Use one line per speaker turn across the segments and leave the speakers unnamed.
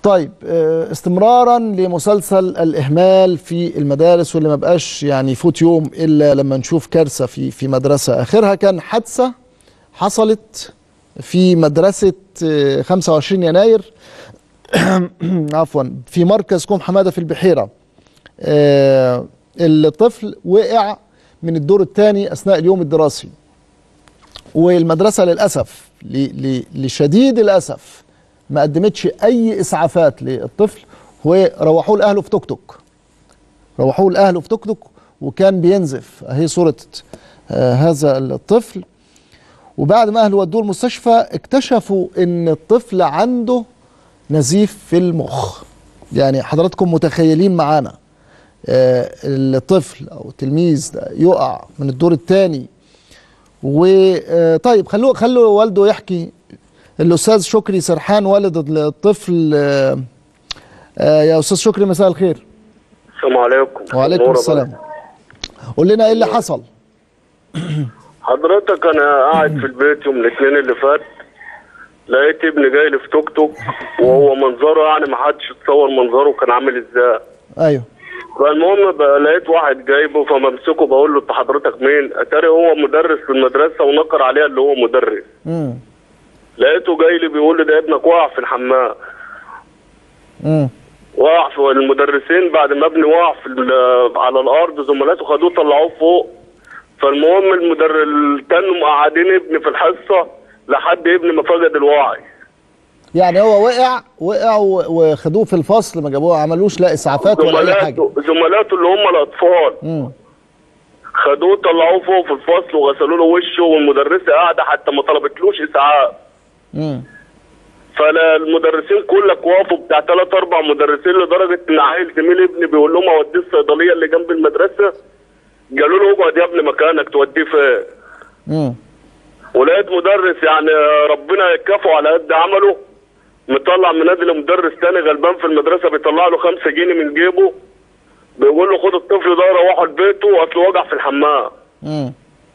طيب آه، استمرارا لمسلسل الإهمال في المدارس واللي ما بقاش يعني يفوت يوم إلا لما نشوف كارثة في في مدرسة آخرها كان حادثة حصلت في مدرسة آه، 25 يناير عفوا في مركز كوم حمادة في البحيرة آه، الطفل وقع من الدور الثاني أثناء اليوم الدراسي والمدرسة للأسف ل- ل- لشديد الأسف ما قدمتش أي إسعافات للطفل وروحوه لأهله في توك توك روحوه لأهله في توك توك وكان بينزف أهي صورة آه هذا الطفل وبعد ما أهله ودوه المستشفى اكتشفوا إن الطفل عنده نزيف في المخ يعني حضراتكم متخيلين معانا آه الطفل أو التلميذ ده يقع من الدور الثاني وطيب خلوه خلوا والده يحكي الاستاذ شكري سرحان والد الطفل آه، آه، يا استاذ شكري مساء الخير
السلام عليكم
وعليكم
نورة
السلام قول لنا ايه اللي حصل
بقى. حضرتك انا قاعد في البيت يوم الاثنين اللي فات لقيت ابني جاي لي في توك توك وهو منظره يعني ما حدش اتصور منظره كان عامل ازاي
ايوه
فالمهم بقى لقيت واحد جايبه فبمسكه بقول له انت حضرتك مين؟ اتاري هو مدرس في المدرسه ونكر عليها اللي هو مدرس
امم
لقيته جاي لي بيقول لي ده ابنك وقع في الحمام
امم
وقع في المدرسين بعد ما ابني وقع في ال- على الارض زملاته خدوه طلعوه فوق فالمهم المدر التاني مقعدين ابني في الحصه لحد ابني ما فقد الوعي
يعني هو وقع وقع و- وخدوه في الفصل ما جابوه عملوش لا اسعافات ولا اي حاجه
زملاته زملاته اللي هم الاطفال
امم
خدوه طلعوه فوق في الفصل وغسلوا له وشه والمدرسه قاعده حتى ما طلبتلوش اسعاف
امم
فالمدرسين كلك وقفوا بتاع ثلاث اربع مدرسين لدرجه ان عيل زميل ابني بيقول لهم اوديه الصيدليه اللي جنب المدرسه قالوا له اقعد يا ابني مكانك توديه فين
امم
ولقيت مدرس يعني ربنا يكافئه على قد عمله مطلع منادل مدرس تاني غلبان في المدرسه بيطلع له خمسة جنيه من جيبه بيقول له خد الطفل ده روحه لبيته اصله وجع في الحمام
امم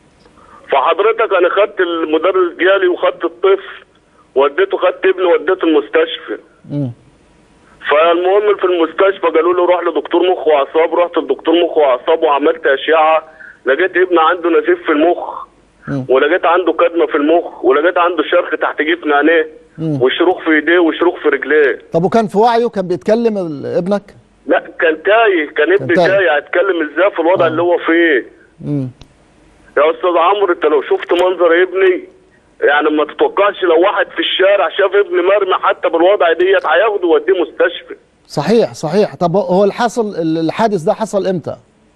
فحضرتك انا خدت المدرس جالي وخدت الطفل وديته خدت ابني وديته المستشفى
امم
فالمهم في المستشفى قالوا له روح لدكتور مخ واعصاب رحت لدكتور مخ واعصاب وعملت اشعه لقيت ابني عنده نزيف في المخ
مم.
ولقيت عنده كدمه في المخ ولقيت عنده شرخ تحت جفن عينيه
مم.
وشروخ في ايديه وشروخ في رجليه
طب وكان في وعيه كان بيتكلم ال- ابنك
لا كان تايه كان ابني
تايه.
تايه هيتكلم ازاي في الوضع
آه.
اللي هو فيه
امم
يا استاذ عمرو انت لو شفت منظر ابني يعني ما تتوقعش لو واحد في الشارع شاف ابني مرمي حتى بالوضع ديت هياخده ويوديه مستشفى
صحيح صحيح طب هو الحصل الحادث ده حصل امتى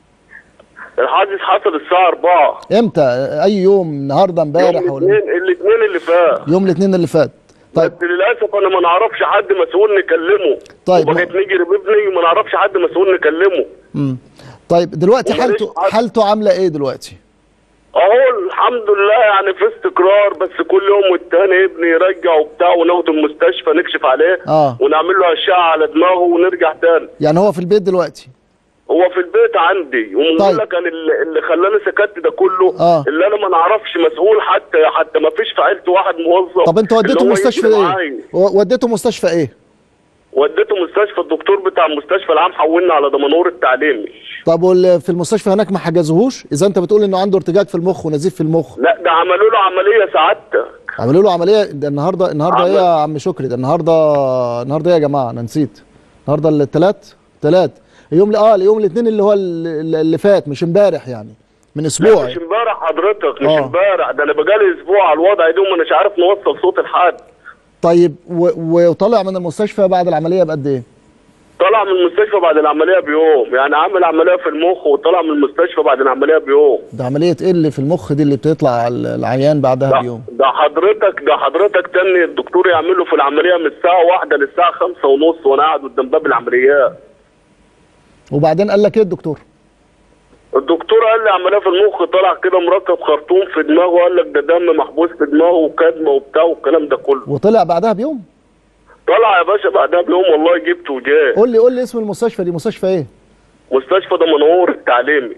الحادث حصل الساعه 4
امتى اي يوم النهارده امبارح
يوم
ولا
الاثنين الاثنين اللي فات
يوم الاثنين اللي فات طيب
بس للاسف انا ما نعرفش حد مسؤول نكلمه
طيب.
وبقيت نجري بابني وما نعرفش حد مسؤول نكلمه
امم طيب دلوقتي
وماليش
حالته
حد.
حالته عامله ايه دلوقتي
اهو الحمد لله يعني في استقرار بس كل يوم والتاني ابني يرجع وبتاع وناخده المستشفى نكشف عليه
آه.
ونعمل له اشعه على دماغه ونرجع تاني
يعني هو في البيت دلوقتي
هو في البيت عندي وبقول
طيب.
لك انا اللي اللي خلاني سكت ده كله
آه.
اللي انا ما نعرفش مسؤول حتى حتى ما فيش في عيلتي واحد موظف
طب انت
اللي
وديته
هو
مستشفى
يجري
ايه
معايا.
و- وديته مستشفى ايه
وديته مستشفى الدكتور بتاع المستشفى العام حولنا على دمنهور التعليمي
طب وال- في المستشفى هناك ما حجزوهوش اذا انت بتقول انه عنده ارتجاج في المخ ونزيف في المخ
لا ده عملوا له عمليه سعادتك
عملوا له عمليه ده النهارده النهارده ايه
عمل-
يا عم شكري ده النهارده النهارده ايه يا جماعه انا نسيت النهارده الثلاث ثلاث يوم اه اليوم الاثنين اللي هو ال- اللي فات مش امبارح يعني من
لا
اسبوع
مش امبارح حضرتك مش
آه.
امبارح ده انا بقالي اسبوع على الوضع ده ومش عارف نوصل صوت لحد
طيب و- وطلع من المستشفى بعد العمليه بقد ايه
طلع من المستشفى بعد العمليه بيوم يعني عامل عمليه في المخ وطلع من المستشفى بعد العمليه بيوم
ده عمليه ايه اللي في المخ دي اللي بتطلع على العيان بعدها
ده,
بيوم
ده حضرتك ده حضرتك تاني الدكتور يعمل له في العمليه من الساعه واحدة للساعه خمسة ونص وانا قاعد قدام باب العمليات
وبعدين قال لك ايه الدكتور
الدكتور قال لي عمليه في المخ طلع كده مركب خرطوم في دماغه قال لك ده دم محبوس في دماغه وكدمه وبتاع والكلام ده كله
وطلع بعدها بيوم
طلع يا باشا بعدها بيوم والله جبته وجاه
قول لي قول لي اسم المستشفى دي مستشفى ايه
مستشفى دمنهور التعليمي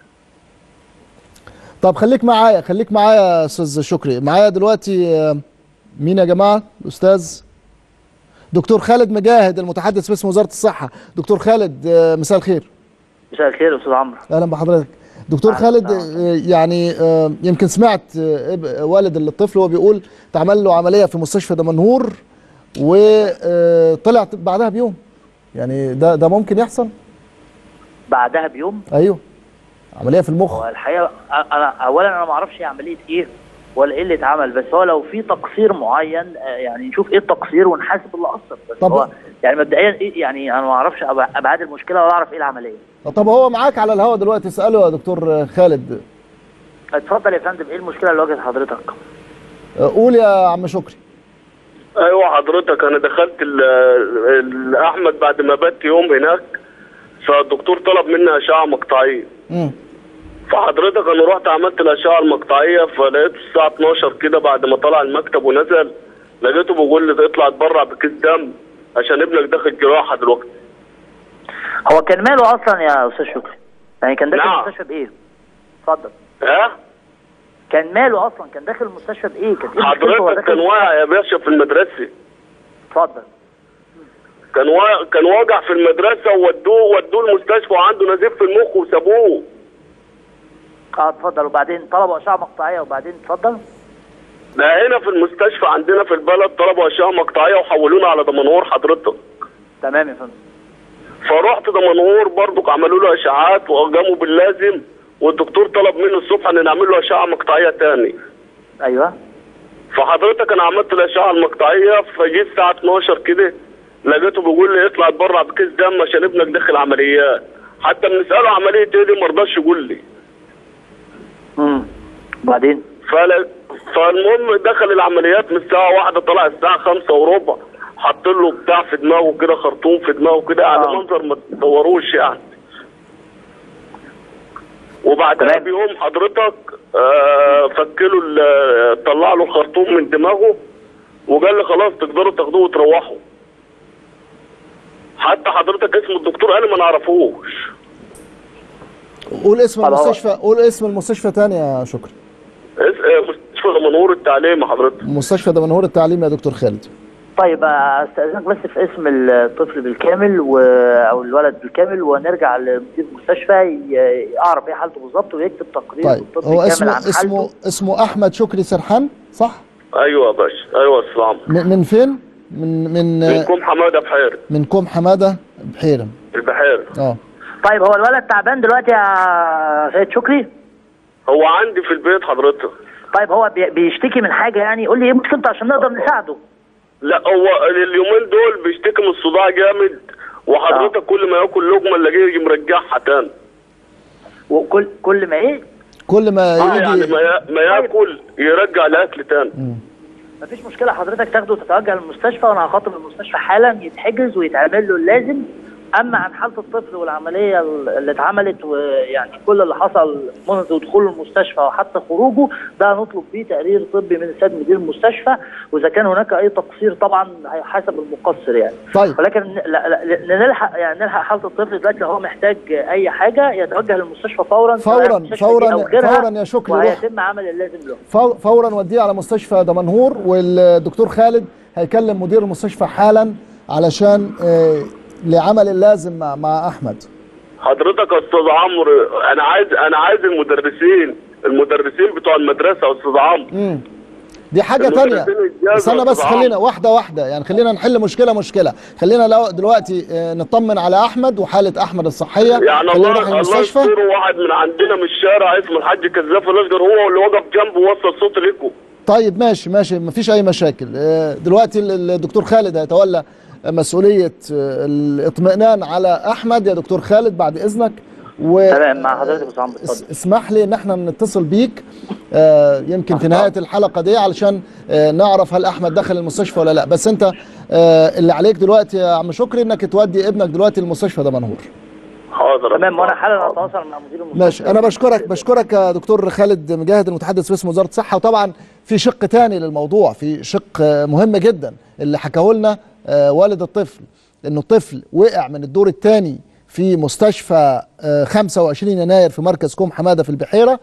طب خليك معايا خليك معايا يا استاذ شكري معايا دلوقتي آه، مين يا جماعه الاستاذ دكتور خالد مجاهد المتحدث باسم وزاره الصحه دكتور خالد آه، مساء الخير
مساء الخير يا استاذ عمرو
اهلا بحضرتك دكتور
أهلا
خالد
وسهلا.
آه، يعني آه، يمكن سمعت آه، إب- والد الطفل وهو بيقول اتعمل له عمليه في مستشفى دمنهور وطلع بعدها بيوم يعني ده ده ممكن يحصل
بعدها بيوم
ايوه عمليه في المخ
هو الحقيقه انا اولا انا ما اعرفش هي عمليه ايه ولا ايه اللي اتعمل بس هو لو في تقصير معين آه، يعني نشوف ايه التقصير ونحاسب اللي قصر بس
طب-
هو يعني مبدئيا ايه يعني انا ما اعرفش أب- ابعاد المشكله ولا اعرف ايه العمليه
طب هو معاك على الهواء دلوقتي اساله يا دكتور خالد
اتفضل يا فندم ايه المشكله اللي واجهت حضرتك
آه، قول يا عم شكري
ايوه حضرتك انا دخلت ال- ال- احمد بعد ما بات يوم هناك فالدكتور طلب مني اشعه مقطعيه
مم.
فحضرتك انا رحت عملت الاشعه المقطعيه فلقيته الساعه 12 كده بعد ما طلع المكتب ونزل لقيته بيقول لي اطلع اتبرع بكيس دم عشان ابنك داخل جراحه دلوقتي
هو كان ماله اصلا يا استاذ شكري يعني كان داخل
نعم.
المستشفى بايه اتفضل
ها
كان ماله اصلا كان داخل المستشفى بايه كانت ايه مشكلته وهو
حضرتك كان
داخل
واقع يا باشا في المدرسه
اتفضل
كان وا... كان واقع في المدرسه وودوه ودوه المستشفى وعنده نزيف في المخ وسابوه
اه اتفضل وبعدين طلبوا اشعه مقطعيه وبعدين اتفضل
ده هنا في المستشفى عندنا في البلد طلبوا اشعه مقطعيه وحولونا على دمنهور حضرتك
تمام يا فندم
فرحت دمنهور برضك عملوا له اشعاعات وقاموا باللازم والدكتور طلب منه الصبح ان نعمل له اشعه مقطعيه تاني
ايوه
فحضرتك انا عملت الاشعه المقطعيه فجيت الساعه 12 كده لقيته بيقول لي اطلع اتبرع بكيس دم عشان ابنك داخل عمليات حتى بنساله عمليه ايه دي ما رضاش يقول لي
امم وبعدين
فل... فالمهم دخل العمليات من الساعه واحدة طلع الساعه خمسة وربع حط له بتاع في دماغه كده خرطوم في دماغه كده يعني
آه.
منظر ما تصوروش يعني وبعدها
تمام.
بيوم حضرتك آه فكله ال- طلع له الخرطوم من دماغه وقال لي خلاص تقدروا تاخدوه وتروحوا حتى حضرتك اسم الدكتور قال لي ما نعرفوش
قول اسم
طب هو-
المستشفى قول اسم المستشفى تاني يا شكري
اس- آه، مستشفى دمنهور التعليمي حضرتك
مستشفى دمنهور التعليم يا دكتور خالد
طيب آه، استاذنك بس في اسم الطفل بالكامل و... او الولد بالكامل ونرجع لمدير المستشفى ي- اعرف ايه حالته بالظبط ويكتب تقرير
طيب
بالطب
هو
بالكامل
اسمه
عن
اسمه
حالته
اسمه احمد شكري سرحان صح
ايوه يا باشا ايوه يا استاذ عمرو
من من فين من من
منكم حماده بحيري
من كوم حماده بحيرم
البحيري
اه
طيب هو الولد تعبان دلوقتي يا سيد شكري
هو عندي في البيت حضرتك
طيب هو بي- بيشتكي من حاجه يعني قول لي ايه مشكلته عشان نقدر نساعده
لا هو اليومين دول بيشتكي من الصداع جامد وحضرتك كل ما ياكل لقمه اللي يجي مرجعها تاني
وكل كل ما ايه
كل ما
اه يعني
يجي
ما, يا- ما ياكل يرجع الاكل تاني
مفيش مشكله حضرتك تاخده وتتوجه للمستشفى وانا هخاطب المستشفى حالا يتحجز ويتعمل له اللازم اما عن حاله الطفل والعمليه اللي اتعملت ويعني كل اللي حصل منذ دخوله المستشفى وحتى خروجه ده هنطلب فيه تقرير طبي من السيد مدير المستشفى واذا كان هناك اي تقصير طبعا هيحاسب المقصر يعني
طيب
ولكن لا لا نلحق يعني نلحق حاله الطفل دلوقتي لو هو محتاج اي حاجه يتوجه للمستشفى فورا
فوراً،
سواء المستشفى
فوراً،
دي أو غيرها،
فوراً يا شكري، روح.
وهيتم عمل اللازم له
فو- فورا وديه على مستشفى دمنهور والدكتور خالد هيكلم مدير المستشفى حالا علشان آه، لعمل اللازم مع, مع احمد
حضرتك يا استاذ عمرو انا عايز انا عايز المدرسين المدرسين بتوع المدرسه يا استاذ عمرو
امم دي حاجه
المدرسين
تانية
الإجازة
استنى بس
طبعاً.
خلينا واحده واحده يعني خلينا نحل مشكله مشكله خلينا لو دلوقتي آه، نطمن على احمد وحاله احمد الصحيه
يعني
خلينا
الله
نروح
الله
المستشفى
يستر واحد من عندنا من الشارع اسمه الحاج كذاب الاشجر هو اللي وقف جنبه ووصل صوت لكم
طيب ماشي ماشي مفيش اي مشاكل آه، دلوقتي ال- الدكتور خالد هيتولى مسؤوليه آه، الاطمئنان على احمد يا دكتور خالد بعد اذنك و
تمام مع حضرتك يا استاذ عمرو
اس-
اتفضل
اسمح لي ان احنا نتصل بيك آه، يمكن في نهايه الحلقه دي علشان آه، نعرف هل احمد دخل المستشفى ولا لا بس انت آه، اللي عليك دلوقتي يا عم شكري انك تودي ابنك دلوقتي المستشفى دمنهور
حاضر يا
تمام
أستاذ
وانا
عمرو.
حالا هتواصل مع مدير المستشفى
ماشي انا بشكرك بشكرك يا دكتور خالد مجاهد المتحدث باسم وزاره الصحه وطبعا في شق تاني للموضوع في شق آه، مهم جدا اللي حكاه لنا آه، والد الطفل انه الطفل وقع من الدور الثاني في مستشفى آه، 25 يناير في مركز كوم حماده في البحيره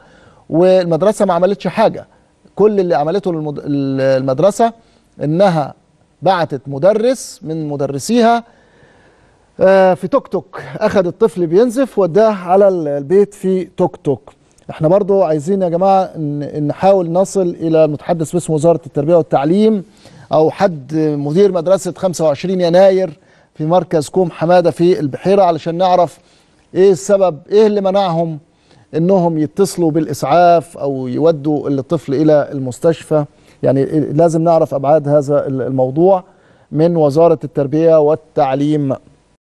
والمدرسه ما عملتش حاجه كل اللي عملته المد- المدرسه انها بعتت مدرس من مدرسيها آه، في توك توك اخذ الطفل بينزف وداه على ال- البيت في توك توك احنا برضو عايزين يا جماعة ان إن نحاول نصل الى المتحدث باسم وزارة التربية والتعليم او حد مدير مدرسة 25 يناير في مركز كوم حمادة في البحيرة علشان نعرف ايه السبب ايه اللي منعهم انهم يتصلوا بالاسعاف او يودوا الطفل الى المستشفى يعني لازم نعرف ابعاد هذا الموضوع من وزارة التربية والتعليم